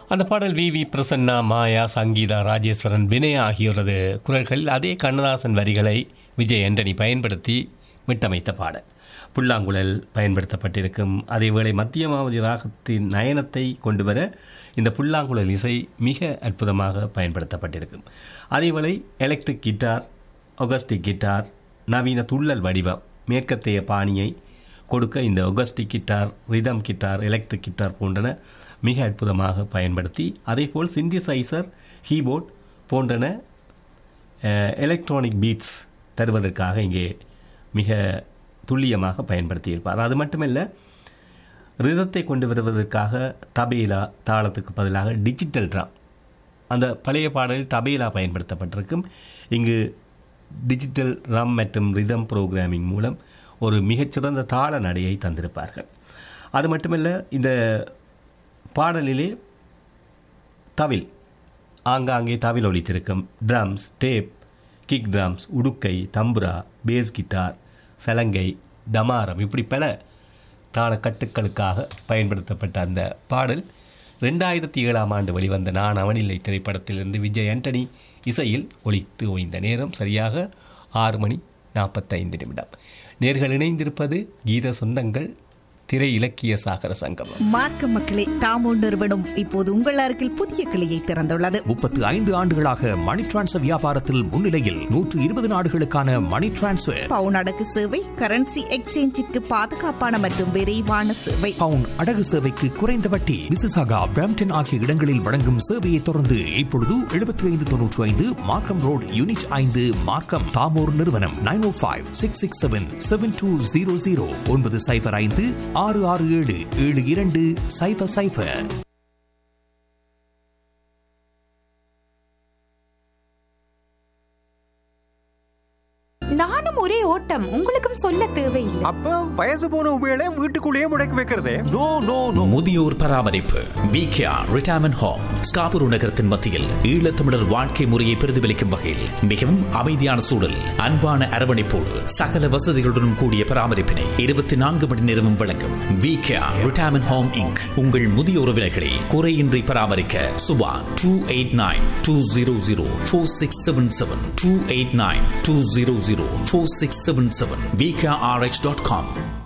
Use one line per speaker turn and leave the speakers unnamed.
அந்த பாடல் V V Prasanna Maya Sangeetha Rajeswaran Vinaya ஆகியோரது குரல்களில் அதே கண்ணதாசன் வரிகளை விஜய் ஆண்டனி பயன்படுத்தி மிட்டமைத்த பாடல் புல்லாங்குழல் பயன்படுத்தப்பட்டிருக்கும் அதேவேளை மத்தியமாவதி ராகத்தின் நயனத்தை கொண்டு வர இந்த புல்லாங்குழல் இசை மிக அற்புதமாக பயன்படுத்தப்பட்டிருக்கும் அதேவேளை எலக்ட்ரிக் கிட்டார் ஒகஸ்டிக் கிட்டார் நவீன துள்ளல் வடிவம் மேற்கத்தைய பாணியை கொடுக்க இந்த acoustic guitar rhythm guitar electric guitar போன்றன மிக அற்புதமாக பயன்படுத்தி அதேபோல் சிந்திசைசர் கீபோர்ட் போன்றன எலக்ட்ரானிக் பீட்ஸ் தருவதற்காக இங்கே மிக துல்லியமாக பயன்படுத்தியிருப்பார் அது மட்டுமல்ல ரிதத்தை கொண்டு வருவதற்காக தபேலா தாளத்துக்கு பதிலாக டிஜிட்டல் ட்ரம் அந்த பழைய பாடலில் தபேலா பயன்படுத்தப்பட்டிருக்கும் இங்கு டிஜிட்டல் ரம் மற்றும் ரிதம் ப்ரோக்ராமிங் மூலம் ஒரு மிகச்சிறந்த தாள நடையை தந்திருப்பார்கள் அது மட்டுமல்ல இந்த பாடலிலே தவில் ஆங்காங்கே தவில் ஒலித்திருக்கும் ட்ரம்ஸ் டேப் கிக் ட்ரம்ஸ் உடுக்கை தம்புரா பேஸ் கிட்டார் சலங்கை டமாரம் இப்படி பல தாளக்கட்டுக்களுக்காக பயன்படுத்தப்பட்ட அந்த பாடல் ரெண்டாயிரத்தி ஏழாம் ஆண்டு வெளிவந்த நான் அவனில்லை திரைப்படத்திலிருந்து விஜய் ஆண்டனி இசையில் ஒலித்து ஓய்ந்த நேரம் சரியாக ஆறு மணி நாற்பத்தைந்து நிமிடம் நேர்கள் இணைந்திருப்பது கீத சொந்தங்கள் திரை இலக்கிய சாகர சங்கமம்
மார்க்க மக்களே தாமோ நிறுவனம் இப்போது உங்கள் அருகில் புதிய கிளையை திறந்துள்ளது
முப்பத்து ஐந்து ஆண்டுகளாக மணி டிரான்ஸ்ஃபர் வியாபாரத்தில் முன்னிலையில் நூற்று இருபது நாடுகளுக்கான மணி டிரான்ஸ்ஃபர்
பவுன் அடகு சேவை கரன்சி எக்ஸ்சேஞ்சிற்கு பாதுகாப்பான மற்றும் விரைவான சேவை
பவுன் அடகு சேவைக்கு குறைந்த வட்டி மிசிசாகா பிராம்டன் ஆகிய இடங்களில் வழங்கும் சேவையை தொடர்ந்து இப்பொழுது எழுபத்தி ஐந்து தொன்னூற்றி ஐந்து மார்க்கம் ரோடு யூனிட் ஐந்து மார்க்கம் தாமோர் நிறுவனம் nine o five six six seven seven two zero zero ஒன்பது சைபர் ஐந்து ஆறு ஆறு ஏழு ஏழு இரண்டு சைபர் சைபர்
நானும் ஒரே ஓட்டம் உங்களுக்கும் சொல்ல தேவையில்லை
அப்ப வயசு போன உபயோக வீட்டுக்குள்ளேயே முடக்கி வைக்கிறதே
நோ நோ நோ
முதியோர் பராமரிப்பு விகேஆர் ரிட்டையர்மெண்ட் ஹோம் ஸ்காபுரு நகரத்தின் மத்தியில் ஈழத்தமிழர் வாழ்க்கை முறையை பிரதிபலிக்கும் வகையில் மிகவும் அமைதியான சூழல் அன்பான அரவணைப்போடு சகல வசதிகளுடன் கூடிய பராமரிப்பினை இருபத்தி நான்கு மணி நேரமும் வழங்கும் விகேஆர் ரிட்டையர்மெண்ட் ஹோம் இங்க் உங்கள் முதிய உறவினர்களை குறையின்றி பராமரிக்க Subha two eight nine two zero zero four six seven seven two eight nine two zero zero four six seven seven VKRH dot com